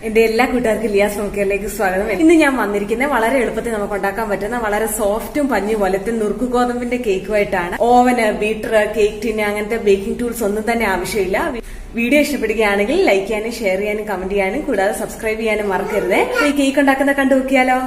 എന്റെ എല്ലാ കൂട്ടുകാർക്കും ലിയാസ് നോക്കിയറിലേക്ക് സ്വാഗതം ഇന്ന് ഞാൻ വന്നിരിക്കുന്നത് വളരെ എളുപ്പത്തിൽ നമുക്ക് ഉണ്ടാക്കാൻ പറ്റുന്ന വളരെ സോഫ്റ്റും പഞ്ഞു പോലത്തെ നുറുക്ക് ഗോതമ്പിന്റെ കേക്കുമായിട്ടാണ് ഓവന് ബീറ്റർ കേക്ക് ടിന് അങ്ങനത്തെ ബേക്കിംഗ് ടൂൾസ് ഒന്നും തന്നെ ആവശ്യമില്ല വീഡിയോ ഇഷ്ടപ്പെടുകയാണെങ്കിൽ ലൈക്ക് ചെയ്യാനും ഷെയർ ചെയ്യാനും കമന്റ് ചെയ്യാനും കൂടാതെ സബ്സ്ക്രൈബ് ചെയ്യാനും മറക്കരുത് ഈ കേക്ക് ഉണ്ടാക്കുന്ന കണ്ടു നോക്കിയാലോ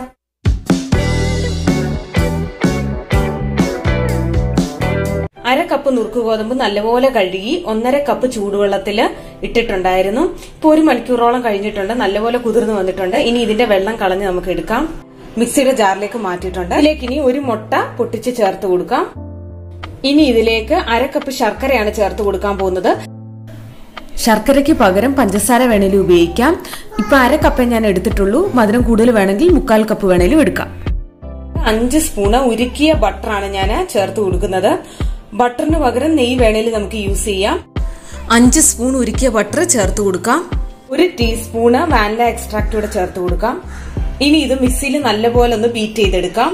അര കപ്പ് നുറുക്ക് ഗോതമ്പ് നല്ലപോലെ കഴുകി ഒന്നര കപ്പ് ചൂടുവെള്ളത്തിൽ ഇട്ടിട്ടുണ്ടായിരുന്നു ഇപ്പൊ ഒരു മണിക്കൂറോളം കഴിഞ്ഞിട്ടുണ്ട് നല്ലപോലെ കുതിർന്നു വന്നിട്ടുണ്ട് ഇനി ഇതിന്റെ വെള്ളം കളഞ്ഞ് നമുക്ക് എടുക്കാം മിക്സിയുടെ ജാറിലേക്ക് മാറ്റിയിട്ടുണ്ട് ഇതിലേക്ക് ഇനി ഒരു മുട്ട പൊട്ടിച്ച് ചേർത്ത് കൊടുക്കാം ഇനി ഇതിലേക്ക് അര കപ്പ് ശർക്കരയാണ് ചേർത്ത് കൊടുക്കാൻ പോകുന്നത് ശർക്കരയ്ക്ക് പകരം പഞ്ചസാര വേണേലും ഉപയോഗിക്കാം ഇപ്പൊ അര കപ്പേ ഞാൻ എടുത്തിട്ടുള്ളൂ മധുരം കൂടുതൽ വേണമെങ്കിൽ മുക്കാൽ കപ്പ് വേണേലും എടുക്കാം അഞ്ച് സ്പൂണ് ഉരുക്കിയ ബട്ടറാണ് ഞാൻ ചേർത്ത് കൊടുക്കുന്നത് ബട്ടറിന് പകരം നെയ്യ് വേണേലും നമുക്ക് യൂസ് ചെയ്യാം അഞ്ച് സ്പൂൺ ഉരുക്കിയ ബട്ടർ ചേർത്ത് കൊടുക്കാം ഒരു ടീസ്പൂണ് വാനില എക്സ്ട്രാക്ട് കൂടെ ചേർത്ത് കൊടുക്കാം ഇനി ഇത് മിക്സിയിൽ നല്ലപോലെ ഒന്ന് ബീറ്റ് ചെയ്തെടുക്കാം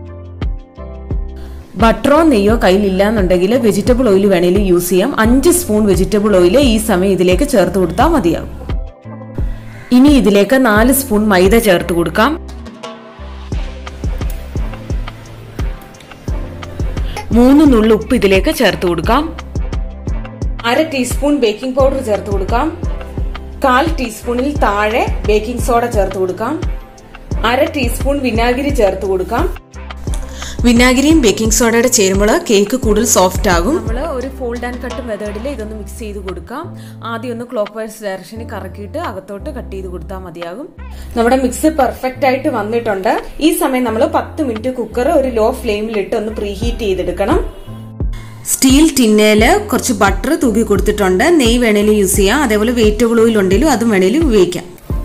ബട്ടറോ നെയ്യോ കയ്യിലില്ല എന്നുണ്ടെങ്കിൽ വെജിറ്റബിൾ ഓയിൽ വേണേലും യൂസ് ചെയ്യാം അഞ്ച് സ്പൂൺ വെജിറ്റബിൾ ഓയിൽ ഈ സമയം ഇതിലേക്ക് ചേർത്ത് കൊടുത്താൽ മതിയാവും ഇനി ഇതിലേക്ക് നാല് സ്പൂൺ മൈദ ചേർത്ത് കൊടുക്കാം മൂന്ന് നുള്ളു ഉപ്പ് ഇതിലേക്ക് ചേർത്ത് കൊടുക്കാം അര ടീസ്പൂൺ ബേക്കിംഗ് പൗഡർ ചേർത്ത് കൊടുക്കാം കാൽ ടീസ്പൂണിൽ താഴെ ബേക്കിംഗ് സോഡ ചേർത്ത് കൊടുക്കാം അര ടീസ്പൂൺ വിനാഗിരി ചേർത്ത് കൊടുക്കാം വിനാഗിരിയും ബേക്കിംഗ് സോഡയുടെ ചേരുമ്പോൾ കേക്ക് കൂടുതൽ സോഫ്റ്റ് ആകും നമ്മൾ ഒരു ഫോൾഡ് ആൻഡ് കട്ട് മെത്തേഡിൽ ഇതൊന്ന് മിക്സ് ചെയ്ത് കൊടുക്കാം ആദ്യം ഒന്ന് ക്ലോക്ക് വൈസ് ഡയറക്ഷനിൽ കറക്കിയിട്ട് അകത്തോട്ട് കട്ട് ചെയ്ത് കൊടുത്താൽ മതിയാകും നമ്മുടെ മിക്സ് പെർഫെക്റ്റ് ആയിട്ട് വന്നിട്ടുണ്ട് ഈ സമയം നമ്മൾ പത്ത് മിനിറ്റ് കുക്കർ ഒരു ലോ ഫ്ലെയിമിലിട്ട് ഒന്ന് പ്രീഹീറ്റ് ചെയ്തെടുക്കണം സ്റ്റീൽ ടിന്നേല് കുറച്ച് ബട്ടർ തൂക്കി കൊടുത്തിട്ടുണ്ട് നെയ്യ് വേണേലും യൂസ് ചെയ്യാം അതേപോലെ വെജിറ്റബിൾ ഓയിൽ ഉണ്ടെങ്കിലും അതും വേണേലും ഉപയോഗിക്കാം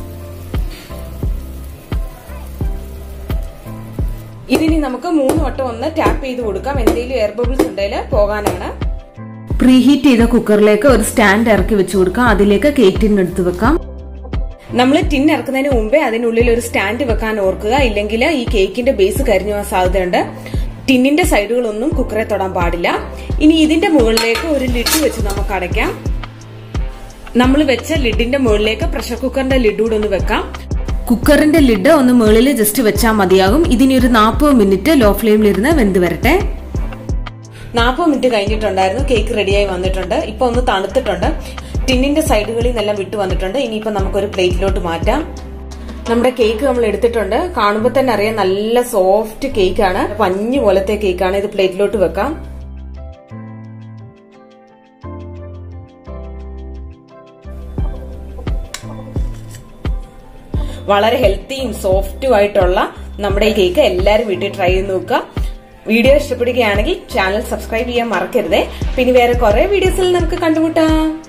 ഇതിനി നമുക്ക് മൂന്ന് വട്ടം ഒന്ന് ടാപ്പ് ചെയ്ത് കൊടുക്കാം എന്തെങ്കിലും എയർ ബബിൾസ് ഉണ്ടെങ്കിൽ പോകാനാണ് പ്രീഹീറ്റ് ചെയ്ത കുക്കറിലേക്ക് ഒരു സ്റ്റാൻഡ് ഇറക്കി വെച്ച് കൊടുക്കാം അതിലേക്ക് കേക്ക് ടിൻ എടുത്ത് വെക്കാം നമ്മൾ ടിൻ ഇറക്കുന്നതിന് മുമ്പേ അതിനുള്ളിൽ ഒരു സ്റ്റാൻഡ് വെക്കാൻ ഓർക്കുക ഇല്ലെങ്കിൽ ഈ കേക്കിന്റെ ബേസ് കരിഞ്ഞു പോകാൻ സാധ്യതയുണ്ട് ടിന്നിന്റെ സൈഡുകളൊന്നും കുക്കറെ തൊടാൻ പാടില്ല ഇനി ഇതിന്റെ മുകളിലേക്ക് ഒരു ലിഡ് വെച്ച് നമുക്ക് അടയ്ക്കാം നമ്മൾ വെച്ച ലിഡിന്റെ മുകളിലേക്ക് പ്രഷർ കുക്കറിന്റെ ലിഡ് കൂടെ ഒന്ന് വെക്കാം കുക്കറിന്റെ ലിഡ് ഒന്ന് മുകളിൽ ജസ്റ്റ് വെച്ചാൽ മതിയാകും ഇതിനി ഒരു നാൽപ്പത് മിനിറ്റ് ലോ ഫ്ലെയിമിലിരുന്ന് വെന്ത് വരട്ടെ നാൽപ്പത് മിനിറ്റ് കഴിഞ്ഞിട്ടുണ്ടായിരുന്നു കേക്ക് റെഡിയായി വന്നിട്ടുണ്ട് ഇപ്പൊ ഒന്ന് തണുത്തിട്ടുണ്ട് ടിന്നിന്റെ സൈഡുകളിൽ നിന്നെല്ലാം വിട്ടു വന്നിട്ടുണ്ട് ഇനിയിപ്പോ നമുക്കൊരു പ്ലേറ്റിലോട്ട് മാറ്റാം നമ്മുടെ കേക്ക് നമ്മൾ എടുത്തിട്ടുണ്ട് കാണുമ്പോൾ തന്നെ അറിയാം നല്ല സോഫ്റ്റ് കേക്കാണ് പഞ്ഞു പോലത്തെ കേക്കാണ് ഇത് പ്ലേറ്റിലോട്ട് വെക്കാം വളരെ ഹെൽത്തിയും സോഫ്റ്റും ആയിട്ടുള്ള നമ്മുടെ ഈ കേക്ക് എല്ലാവരും വീട്ടിൽ ട്രൈ ചെയ്ത് നോക്കുക വീഡിയോ ഇഷ്ടപ്പെടുകയാണെങ്കിൽ ചാനൽ സബ്സ്ക്രൈബ് ചെയ്യാൻ മറക്കരുതേ പിന്നെ വേറെ കുറെ വീഡിയോസിൽ നമുക്ക് കണ്ടുമുട്ടാം